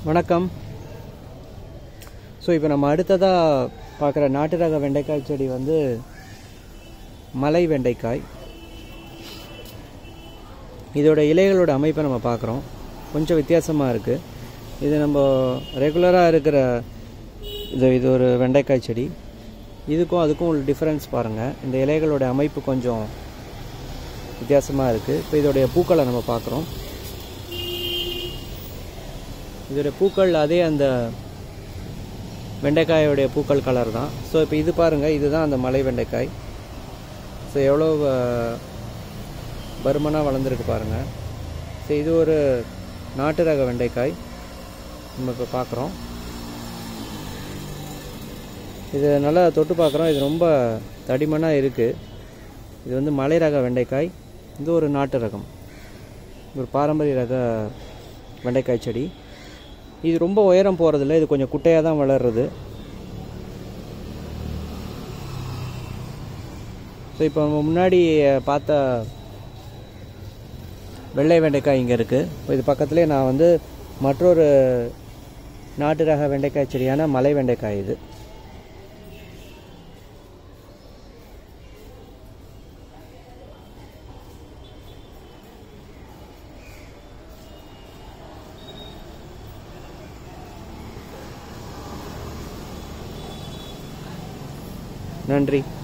வணக்கம் ஸோ இப்போ நம்ம அடுத்ததாக பார்க்குற நாட்டு ரக வெண்டைக்காய் செடி வந்து மலை வெண்டைக்காய் இதோட இலைகளோட அமைப்பை நம்ம பார்க்குறோம் கொஞ்சம் வித்தியாசமாக இருக்குது இது நம்ம ரெகுலராக இருக்கிற இது இது ஒரு வெண்டைக்காய் செடி இதுக்கும் அதுக்கும் உள்ள டிஃப்ரென்ஸ் பாருங்கள் இந்த இலைகளோட அமைப்பு கொஞ்சம் வித்தியாசமாக இருக்குது இப்போ இதோடைய பூக்களை நம்ம பார்க்குறோம் இதோடைய பூக்கள் அதே அந்த வெண்டைக்காயோடைய பூக்கள் கலர் தான் ஸோ இப்போ இது பாருங்கள் இதுதான் அந்த மலை வெண்டைக்காய் ஸோ எவ்வளோ பருமனாக வளர்ந்துருக்கு பாருங்கள் ஸோ இது ஒரு நாட்டு ரக வெண்டைக்காய் நம்ம இப்போ பார்க்குறோம் இது நல்லா தொட்டு பார்க்குறோம் இது ரொம்ப தடிமனாக இருக்குது இது வந்து மலை ரக வெண்டைக்காய் இது ஒரு நாட்டு ரகம் ஒரு பாரம்பரிய ரக வெண்டைக்காய் செடி இது ரொம்ப உயரம் போகிறதில்ல இது கொஞ்சம் குட்டையாக தான் வளர்றது ஸோ இப்போ நம்ம முன்னாடி பார்த்த வெள்ளை வெண்டைக்காய் இங்கே இருக்குது இப்போ இது பக்கத்துலேயே நான் வந்து மற்றொரு நாட்டு ரக வெண்டைக்காய் செடியான மலை வெண்டைக்காய் இது நன்றி